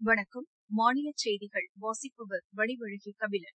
வணக்கம் மாநில செய்திகள் வாசிப்பவர் வடிவழகி கபிலன்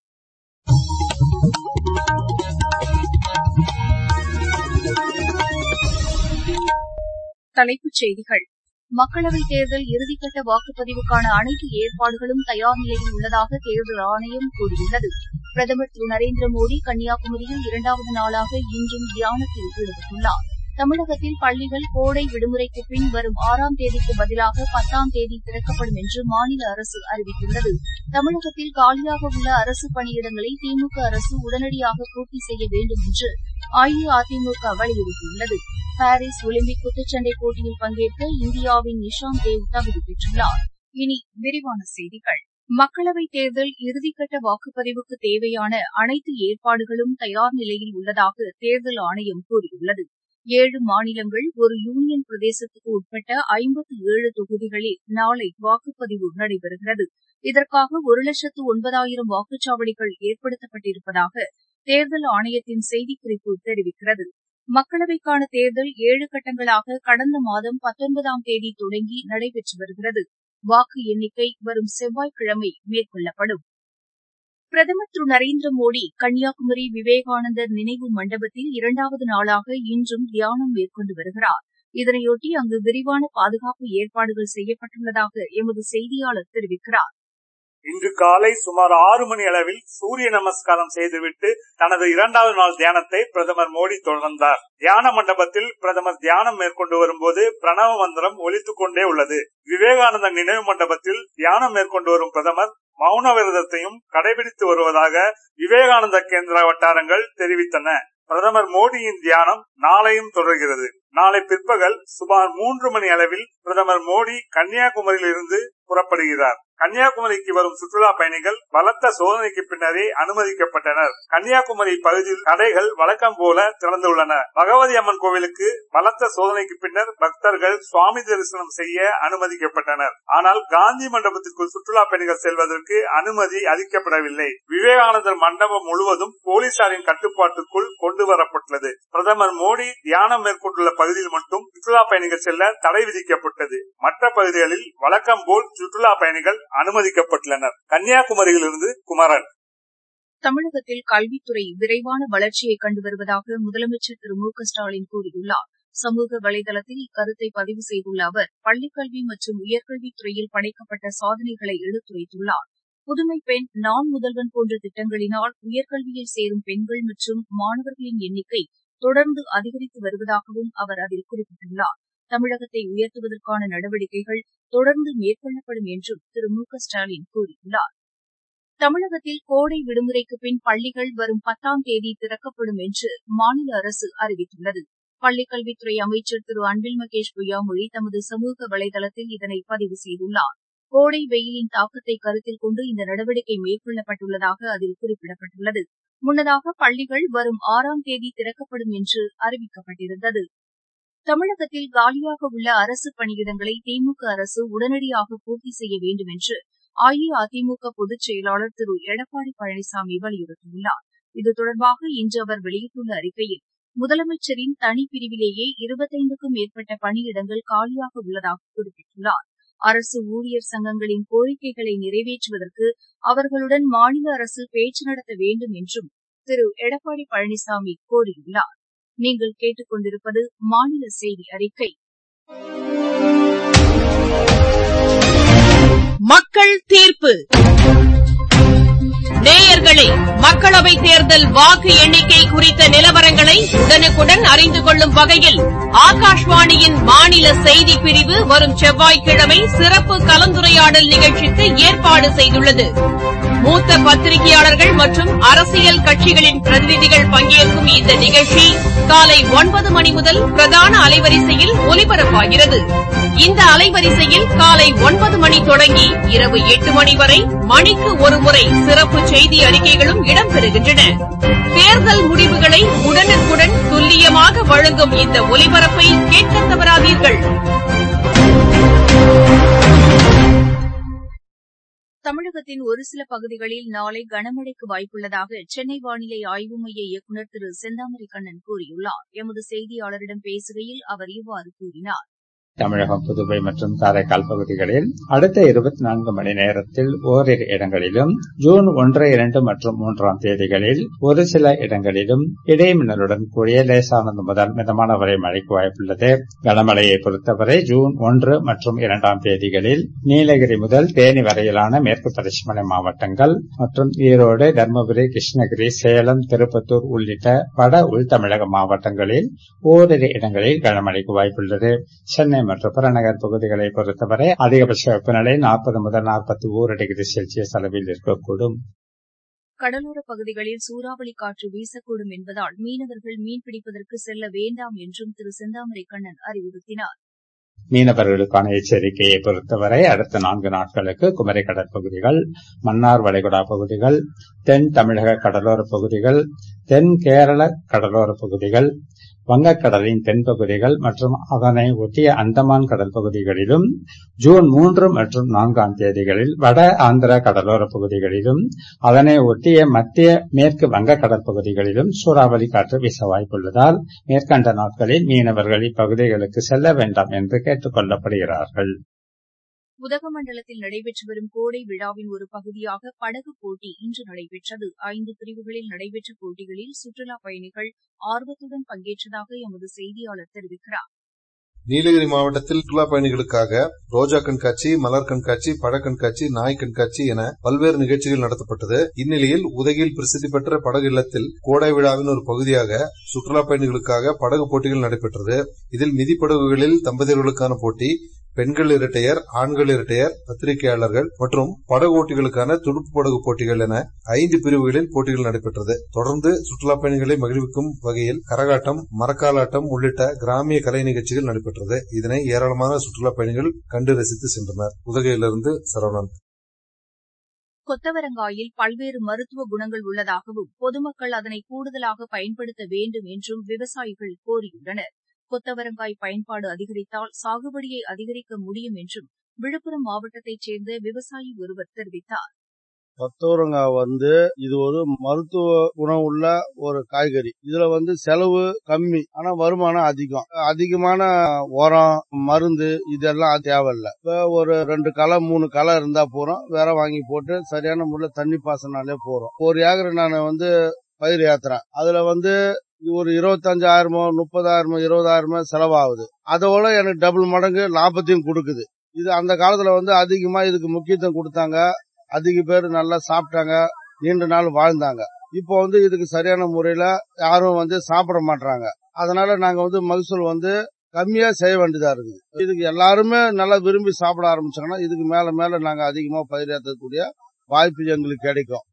தலைப்புச் செய்திகள் மக்களவைத் தேர்தல் இறுதிக்கட்ட வாக்குப்பதிவுக்கான அனைத்து ஏற்பாடுகளும் தயார் நிலையில் உள்ளதாக தேர்தல் ஆணையம் கூறியுள்ளது பிரதமர் திரு நரேந்திர மோடி கன்னியாகுமரியில் இரண்டாவது நாளாக இன்றும் தியானத்தில் ஈடுபட்டுள்ளார் தமிழகத்தில் பள்ளிகள் கோடை விடுமுறைக்கு பின் வரும் ஆறாம் தேதிக்கு பதிலாக பத்தாம் தேதி திறக்கப்படும் என்று மாநில அரசு அறிவித்துள்ளது தமிழகத்தில் காலியாக உள்ள அரசு பணியிடங்களை திமுக அரசு உடனடியாக பூர்த்தி செய்ய வேண்டும் என்று அஇஅதிமுக வலியுறுத்தியுள்ளது பாரிஸ் ஒலிம்பிக் குத்துச்சண்டை போட்டியில் பங்கேற்க இந்தியாவின் நிஷாந்த் தேவ் தகுதி பெற்றுள்ளார் இனி விரிவான செய்திகள் மக்களவைத் தேர்தல் இறுதிக்கட்ட வாக்குப்பதிவுக்கு தேவையான அனைத்து ஏற்பாடுகளும் தயார் நிலையில் உள்ளதாக தேர்தல் ஆணையம் கூறியுள்ளது ஏழு மாநிலங்கள் ஒரு யூனியன் பிரதேசத்துக்கு உட்பட்ட ஐம்பத்து ஏழு தொகுதிகளில் நாளை வாக்குப்பதிவு நடைபெறுகிறது இதற்காக ஒரு லட்சத்து ஒன்பதாயிரம் வாக்குச்சாவடிகள் ஏற்படுத்தப்பட்டிருப்பதாக தேர்தல் ஆணையத்தின் செய்திக்குறிப்பு தெரிவிக்கிறது மக்களவைக்கான தேர்தல் ஏழு கட்டங்களாக கடந்த மாதம் பத்தொன்பதாம் தேதி தொடங்கி நடைபெற்று வருகிறது வாக்கு எண்ணிக்கை வரும் செவ்வாய்க்கிழமை மேற்கொள்ளப்படும் பிரதமர் திரு நரேந்திர மோடி கன்னியாகுமரி விவேகானந்தர் நினைவு மண்டபத்தில் இரண்டாவது நாளாக இன்றும் தியானம் மேற்கொண்டு வருகிறார் இதனையொட்டி அங்கு விரிவான பாதுகாப்பு ஏற்பாடுகள் செய்யப்பட்டுள்ளதாக எமது செய்தியாளர் தெரிவிக்கிறார் இன்று காலை சுமார் ஆறு மணி அளவில் சூரிய நமஸ்காரம் செய்துவிட்டு தனது இரண்டாவது நாள் தியானத்தை பிரதமர் மோடி தொடர்ந்தார் தியான மண்டபத்தில் பிரதமர் தியானம் மேற்கொண்டு வரும்போது பிரணவ மந்திரம் ஒலித்துக் கொண்டே உள்ளது விவேகானந்தர் நினைவு மண்டபத்தில் தியானம் மேற்கொண்டு வரும் பிரதமர் மௌன விரதத்தையும் கடைபிடித்து வருவதாக விவேகானந்த கேந்திர வட்டாரங்கள் தெரிவித்தன பிரதமர் மோடியின் தியானம் நாளையும் தொடர்கிறது நாளை பிற்பகல் சுமார் மூன்று மணி அளவில் பிரதமர் மோடி கன்னியாகுமரியில் இருந்து புறப்படுகிறார் கன்னியாகுமரிக்கு வரும் சுற்றுலா பயணிகள் பலத்த சோதனைக்கு பின்னரே அனுமதிக்கப்பட்டனர் கன்னியாகுமரி பகுதியில் கடைகள் வழக்கம் போல திறந்துள்ளன பகவதி அம்மன் கோவிலுக்கு பலத்த சோதனைக்கு பின்னர் பக்தர்கள் சுவாமி தரிசனம் செய்ய அனுமதிக்கப்பட்டனர் ஆனால் காந்தி மண்டபத்திற்குள் சுற்றுலா பயணிகள் செல்வதற்கு அனுமதி அளிக்கப்படவில்லை விவேகானந்தர் மண்டபம் முழுவதும் போலீசாரின் கட்டுப்பாட்டுக்குள் கொண்டு வரப்பட்டுள்ளது பிரதமர் மோடி தியானம் மேற்கொண்டுள்ள பகுதியில் மட்டும் சுற்றுலா பயணிகள் செல்ல தடை விதிக்கப்பட்டது மற்ற பகுதிகளில் வழக்கம் போல் சுற்றுலா பயணிகள் அனுமதிக்கப்பட்டுள்ளனர் கன்னியாகுமரியிலிருந்து குமரன் தமிழகத்தில் கல்வித்துறை விரைவான வளர்ச்சியை கண்டு வருவதாக முதலமைச்சர் திரு மு க ஸ்டாலின் கூறியுள்ளார் சமூக வலைதளத்தில் இக்கருத்தை பதிவு செய்துள்ள அவர் பள்ளிக்கல்வி மற்றும் உயர்கல்வித்துறையில் படைக்கப்பட்ட சாதனைகளை எடுத்துரைத்துள்ளார் புதுமை பெண் நான் முதல்வன் போன்ற திட்டங்களினால் உயர்கல்வியில் சேரும் பெண்கள் மற்றும் மாணவர்களின் எண்ணிக்கை தொடர்ந்து அதிகரித்து வருவதாகவும் அவர் அதில் குறிப்பிட்டுள்ளார் தமிழகத்தை உயர்த்துவதற்கான நடவடிக்கைகள் தொடர்ந்து மேற்கொள்ளப்படும் என்றும் திரு மு க ஸ்டாலின் கூறியுள்ளார் தமிழகத்தில் கோடை விடுமுறைக்கு பின் பள்ளிகள் வரும் பத்தாம் தேதி திறக்கப்படும் என்று மாநில அரசு அறிவித்துள்ளது பள்ளிக்கல்வித்துறை அமைச்சர் திரு அன்பில் மகேஷ் பொய்யாமொழி தமது சமூக வலைதளத்தில் இதனை பதிவு செய்துள்ளார் கோடை வெயிலின் தாக்கத்தை கருத்தில் கொண்டு இந்த நடவடிக்கை மேற்கொள்ளப்பட்டுள்ளதாக அதில் குறிப்பிடப்பட்டுள்ளது முன்னதாக பள்ளிகள் வரும் ஆறாம் தேதி திறக்கப்படும் என்று அறிவிக்கப்பட்டிருந்தது தமிழகத்தில் காலியாக உள்ள அரசு பணியிடங்களை திமுக அரசு உடனடியாக பூர்த்தி செய்ய வேண்டும் என்று அஇஅதிமுக பொதுச் செயலாளர் திரு எடப்பாடி பழனிசாமி வலியுறுத்தியுள்ளார் இது தொடர்பாக இன்று அவர் வெளியிட்டுள்ள அறிக்கையில் முதலமைச்சரின் தனிப்பிரிவிலேயே இருபத்தைந்துக்கும் மேற்பட்ட பணியிடங்கள் காலியாக உள்ளதாக குறிப்பிட்டுள்ளார் அரசு ஊழியர் சங்கங்களின் கோரிக்கைகளை நிறைவேற்றுவதற்கு அவர்களுடன் மாநில அரசு பேச்சு நடத்த வேண்டும் என்றும் திரு எடப்பாடி பழனிசாமி கோரியுள்ளார் நீங்கள் கேட்டுக்கொண்டிருப்பது மாநில செய்தி அறிக்கை மக்கள் தீர்ப்பு நேயர்களே மக்களவைத் தேர்தல் வாக்கு எண்ணிக்கை குறித்த நிலவரங்களை உடனுக்குடன் அறிந்து கொள்ளும் வகையில் ஆகாஷ்வாணியின் மாநில செய்திப் பிரிவு வரும் செவ்வாய்க்கிழமை சிறப்பு கலந்துரையாடல் நிகழ்ச்சிக்கு ஏற்பாடு செய்துள்ளது மூத்த பத்திரிகையாளர்கள் மற்றும் அரசியல் கட்சிகளின் பிரதிநிதிகள் பங்கேற்கும் இந்த நிகழ்ச்சி காலை ஒன்பது மணி முதல் பிரதான அலைவரிசையில் ஒலிபரப்பாகிறது இந்த அலைவரிசையில் காலை ஒன்பது மணி தொடங்கி இரவு எட்டு மணி வரை மணிக்கு ஒருமுறை சிறப்பு செய்தி அறிக்கைகளும் இடம்பெறுகின்றன தேர்தல் முடிவுகளை உடனுக்குடன் துல்லியமாக வழங்கும் இந்த ஒலிபரப்பை கேட்க தவறாதீர்கள் தமிழகத்தின் ஒரு சில பகுதிகளில் நாளை கனமழைக்கு வாய்ப்புள்ளதாக சென்னை வானிலை ஆய்வு மைய இயக்குநர் திரு செந்தாமரை கண்ணன் கூறியுள்ளார் எமது செய்தியாளரிடம் பேசுகையில் அவர் இவ்வாறு கூறினார் தமிழகம் புதுவை மற்றும் காரைக்கால் பகுதிகளில் அடுத்த இருபத்தி நான்கு மணி நேரத்தில் ஓரிரு இடங்களிலும் ஜூன் ஒன்று இரண்டு மற்றும் மூன்றாம் தேதிகளில் ஒரு சில இடங்களிலும் இடைமின்னலுடன் கூடிய லேசானது முதல் மிதமான வரை மழைக்கு வாய்ப்புள்ளது கனமழையை பொறுத்தவரை ஜூன் ஒன்று மற்றும் இரண்டாம் தேதிகளில் நீலகிரி முதல் தேனி வரையிலான மேற்கு தொடர்ச்சி மலை மாவட்டங்கள் மற்றும் ஈரோடு தருமபுரி கிருஷ்ணகிரி சேலம் திருப்பத்தூர் உள்ளிட்ட வட உள் தமிழக மாவட்டங்களில் ஓரிரு இடங்களில் கனமழைக்கு வாய்ப்புள்ளது சென்னை மற்றும் புறநகர் பகுதிகளை பொறுத்தவரை அதிகபட்ச வெப்பநிலை நாற்பது முதல் நாற்பத்தி ஓரு டிகிரி செல்சியஸ் அளவில் இருக்கக்கூடும் கடலோர பகுதிகளில் சூறாவளி காற்று வீசக்கூடும் என்பதால் மீனவர்கள் மீன்பிடிப்பதற்கு செல்ல வேண்டாம் என்றும் திரு செந்தாமரை கண்ணன் அறிவுறுத்தினார் மீனவர்களுக்கான எச்சரிக்கையை பொறுத்தவரை அடுத்த நான்கு நாட்களுக்கு குமரி கடற்பகுதிகள் மன்னார் வளைகுடா பகுதிகள் தென் தமிழக கடலோர பகுதிகள் தென் கேரள கடலோர பகுதிகள் வங்கக்கடலின் தென்பகுதிகள் மற்றும் அதனை ஒட்டிய அந்தமான் கடல் பகுதிகளிலும் ஜூன் மூன்று மற்றும் நான்காம் தேதிகளில் வட ஆந்திர கடலோர பகுதிகளிலும் அதனை ஒட்டிய மத்திய மேற்கு வங்க கடற்பகுதிகளிலும் சூறாவளி காற்று வீச வாய்ப்புள்ளதால் மேற்கண்ட நாட்களில் மீனவர்கள் இப்பகுதிகளுக்கு செல்ல வேண்டாம் என்று கேட்டுக் கொள்ளப்படுகிறார்கள் உதகமண்டலத்தில் நடைபெற்று வரும் கோடை விழாவின் ஒரு பகுதியாக படகு போட்டி இன்று நடைபெற்றது ஐந்து பிரிவுகளில் நடைபெற்ற போட்டிகளில் சுற்றுலாப் பயணிகள் ஆர்வத்துடன் பங்கேற்றதாக எமது செய்தியாளர் தெரிவிக்கிறார் நீலகிரி மாவட்டத்தில் சுற்றுலா பயணிகளுக்காக ரோஜா கண்காட்சி மலர் கண்காட்சி பழ கண்காட்சி நாய் கண்காட்சி என பல்வேறு நிகழ்ச்சிகள் நடத்தப்பட்டது இந்நிலையில் உதகையில் பிரசித்தி பெற்ற படகு இல்லத்தில் கோடை விழாவின் ஒரு பகுதியாக சுற்றுலா பயணிகளுக்காக படகு போட்டிகள் நடைபெற்றது இதில் மிதிப்படகுகளில் தம்பதியர்களுக்கான போட்டி பெண்கள் இரட்டையர் ஆண்கள் இரட்டையர் பத்திரிகையாளர்கள் மற்றும் படகு ஓட்டிகளுக்கான துடுப்பு படகு போட்டிகள் என ஐந்து பிரிவுகளில் போட்டிகள் நடைபெற்றது தொடர்ந்து சுற்றுலா பயணிகளை மகிழ்விக்கும் வகையில் கரகாட்டம் மரக்காலாட்டம் உள்ளிட்ட கிராமிய கலை நிகழ்ச்சிகள் நடைபெற்றது இதனை ஏராளமான சுற்றுலா பயணிகள் கண்டு ரசித்து சென்றனர் உதகையிலிருந்து சரவணன் கொத்தவரங்காயில் பல்வேறு மருத்துவ குணங்கள் உள்ளதாகவும் பொதுமக்கள் அதனை கூடுதலாக பயன்படுத்த வேண்டும் என்றும் விவசாயிகள் கோரியுள்ளனர் கொத்தவரங்காய் பயன்பாடு அதிகரித்தால் சாகுபடியை அதிகரிக்க முடியும் என்றும் விழுப்புரம் மாவட்டத்தைச் சேர்ந்த விவசாயி ஒருவர் தெரிவித்தார் கொத்தவரங்காய் வந்து இது ஒரு மருத்துவ குணம் உள்ள ஒரு காய்கறி இதுல வந்து செலவு கம்மி ஆனா வருமானம் அதிகம் அதிகமான உரம் மருந்து இதெல்லாம் தேவையில்ல இப்ப ஒரு ரெண்டு களை மூணு களை இருந்தா போறோம் வேற வாங்கி போட்டு சரியான முறையில் தண்ணி பாசனாலே போறோம் ஒரு ஏக்கர் நான் வந்து பயிர் ஏத்துறேன் அதுல வந்து ஒரு இருபத்தஞ்சாயிரமோ முப்பதாயிரமோ இருபதாயிரமோ செலவாகுது அதோட எனக்கு டபுள் மடங்கு லாபத்தையும் கொடுக்குது இது அந்த காலத்துல வந்து அதிகமா இதுக்கு முக்கியத்துவம் கொடுத்தாங்க அதிக பேர் நல்லா சாப்பிட்டாங்க நீண்ட நாள் வாழ்ந்தாங்க இப்போ வந்து இதுக்கு சரியான முறையில யாரும் வந்து சாப்பிட மாட்டாங்க அதனால நாங்க வந்து மகசூல் வந்து கம்மியா செய்ய வேண்டியதா இருக்குது இதுக்கு எல்லாருமே நல்லா விரும்பி சாப்பிட ஆரம்பிச்சாங்கன்னா இதுக்கு மேல மேல நாங்க அதிகமா பயிரேற்றக்கூடிய வாய்ப்பு எங்களுக்கு கிடைக்கும்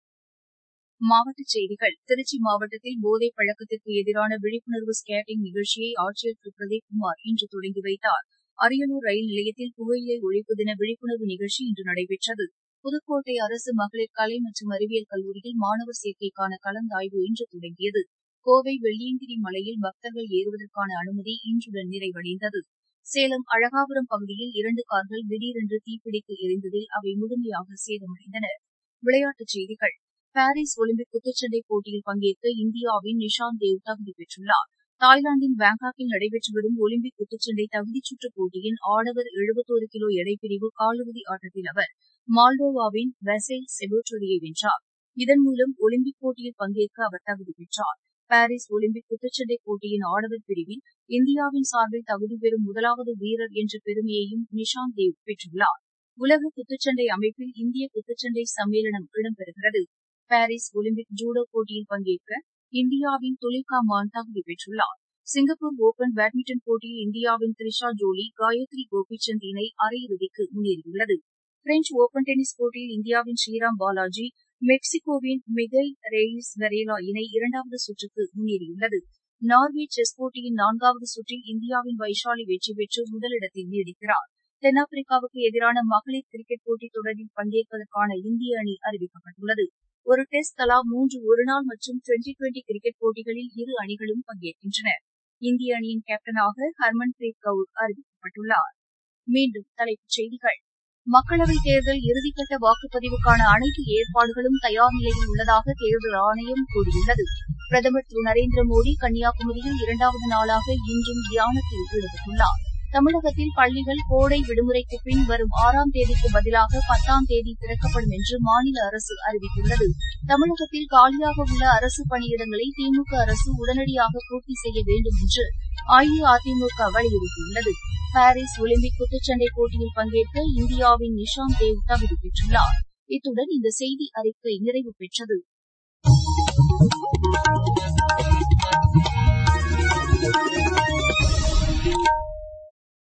மாவட்டச் செய்திகள் திருச்சி மாவட்டத்தில் போதை பழக்கத்திற்கு எதிரான விழிப்புணர்வு ஸ்கேட்டிங் நிகழ்ச்சியை ஆட்சியர் திரு பிரதீப் குமார் இன்று தொடங்கி வைத்தார் அரியலூர் ரயில் நிலையத்தில் புகையிலை ஒழிப்பு தின விழிப்புணர்வு நிகழ்ச்சி இன்று நடைபெற்றது புதுக்கோட்டை அரசு மகளிர் கலை மற்றும் அறிவியல் கல்லூரியில் மாணவர் சேர்க்கைக்கான கலந்தாய்வு இன்று தொடங்கியது கோவை வெள்ளியங்கிரி மலையில் பக்தர்கள் ஏறுவதற்கான அனுமதி இன்றுடன் நிறைவடைந்தது சேலம் அழகாபுரம் பகுதியில் இரண்டு கார்கள் திடீரென்று தீப்பிடித்து எரிந்ததில் அவை முழுமையாக சேதமடைந்தன விளையாட்டுச் செய்திகள் பாரிஸ் ஒலிம்பிக் குத்துச்சண்டை போட்டியில் பங்கேற்க இந்தியாவின் நிஷாந்த் தேவ் தகுதி பெற்றுள்ளார் தாய்லாந்தின் பேங்காக்கில் நடைபெற்று வரும் ஒலிம்பிக் குத்துச்சண்டை தகுதிச் சுற்றுப் போட்டியின் ஆடவர் எழுபத்தோரு கிலோ எடைப்பிரிவு காலிறுதி ஆட்டத்தில் அவர் மால்டோவாவின் வெசைல் செபோட்டோரியை வென்றார் இதன் மூலம் ஒலிம்பிக் போட்டியில் பங்கேற்க அவர் தகுதி பெற்றார் பாரிஸ் ஒலிம்பிக் குத்துச்சண்டை போட்டியின் ஆடவர் பிரிவில் இந்தியாவின் சார்பில் தகுதி பெறும் முதலாவது வீரர் என்ற பெருமையையும் நிஷாந்த் தேவ் பெற்றுள்ளார் உலக குத்துச்சண்டை அமைப்பில் இந்திய குத்துச்சண்டை சம்மேளனம் இடம்பெறுகிறது பாரிஸ் ஒலிம்பிக் ஜூடோ போட்டியில் பங்கேற்க இந்தியாவின் துலிகா மான் தகுதி பெற்றுள்ளார் சிங்கப்பூர் ஓபன் பேட்மிண்டன் போட்டியில் இந்தியாவின் த்ரிஷா ஜோலி காயத்ரி கோபிச்சந்த் இணை அரையிறுதிக்கு முன்னேறியுள்ளது பிரெஞ்ச் ஓபன் டென்னிஸ் போட்டியில் இந்தியாவின் ஸ்ரீராம் பாலாஜி மெக்சிகோவின் மிகைல் ரேயிஸ் வரேலா இணை இரண்டாவது சுற்றுக்கு முன்னேறியுள்ளது நார்வே செஸ் போட்டியின் நான்காவது சுற்றில் இந்தியாவின் வைஷாலி வெற்றி பெற்று முதலிடத்தில் நீடிக்கிறார் தென்னாப்பிரிக்காவுக்கு எதிரான மகளிர் கிரிக்கெட் போட்டித் தொடரில் பங்கேற்பதற்கான இந்திய அணி அறிவிக்கப்பட்டுள்ளது ஒரு டெஸ்ட் தலா மூன்று ஒருநாள் மற்றும் டுவெண்டி டுவெண்டி கிரிக்கெட் போட்டிகளில் இரு அணிகளும் பங்கேற்கின்றன இந்திய அணியின் கேப்டனாக ஹர்மன்பிரீத் கவுர் அறிவிக்கப்பட்டுள்ளார் மீண்டும் தலைப்புச் செய்திகள் மக்களவைத் தேர்தல் இறுதிக்கட்ட வாக்குப்பதிவுக்கான அனைத்து ஏற்பாடுகளும் தயார் நிலையில் உள்ளதாக தேர்தல் ஆணையம் கூறியுள்ளது பிரதமர் திரு நரேந்திர மோடி கன்னியாகுமரியில் இரண்டாவது நாளாக இன்றும் தியானத்தில் ஈடுபட்டுள்ளார் தமிழகத்தில் பள்ளிகள் கோடை விடுமுறைக்கு பின் வரும் ஆறாம் தேதிக்கு பதிலாக பத்தாம் தேதி திறக்கப்படும் என்று மாநில அரசு அறிவித்துள்ளது தமிழகத்தில் காலியாக உள்ள அரசு பணியிடங்களை திமுக அரசு உடனடியாக பூர்த்தி செய்ய வேண்டும் என்று அஇஅதிமுக வலியுறுத்தியுள்ளது பாரிஸ் ஒலிம்பிக் குத்துச்சண்டை போட்டியில் பங்கேற்க இந்தியாவின் நிஷாந்த் தேவ் தகுதி பெற்றுள்ளார் இத்துடன் இந்த செய்தி அறிக்கை நிறைவு பெற்றது